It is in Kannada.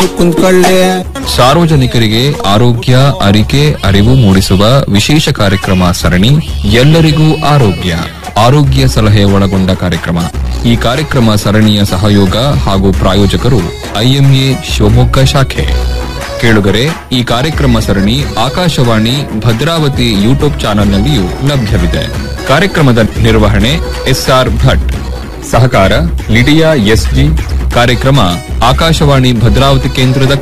ಕುಂತ್ಕೊಳ್ಳಿ ಸಾರ್ವಜನಿಕರಿಗೆ ಆರೋಗ್ಯ ಅರಿಕೆ ಅರಿವು ಮೂಡಿಸುವ ವಿಶೇಷ ಕಾರ್ಯಕ್ರಮ ಸರಣಿ ಎಲ್ಲರಿಗೂ ಆರೋಗ್ಯ ಆರೋಗ್ಯ ಸಲಹೆ ಒಳಗೊಂಡ ಕಾರ್ಯಕ್ರಮ ಈ ಕಾರ್ಯಕ್ರಮ ಸರಣಿಯ ಸಹಯೋಗ ಹಾಗೂ ಪ್ರಾಯೋಜಕರು ಐಎಂಎ ಶಿವಮೊಗ್ಗ ಶಾಖೆ ಕೇಳುಗರೆ ಈ ಕಾರ್ಯಕ್ರಮ ಸರಣಿ ಆಕಾಶವಾಣಿ ಭದ್ರಾವತಿ ಯೂಟ್ಯೂಬ್ ಚಾನೆಲ್ನಲ್ಲಿಯೂ ಲಭ್ಯವಿದೆ ಕಾರ್ಯಕ್ರಮದ ನಿರ್ವಹಣೆ ಎಸ್ಆರ್ ಭಟ್ ಸಹಕಾರ ಲಿಡಿಯಾ ಎಸ್ಜಿ ಕಾರ್ಯಕ್ರಮ ಆಕಾಶವಾಣಿ ಭದ್ರಾವತಿ ಕೇಂದ್ರದ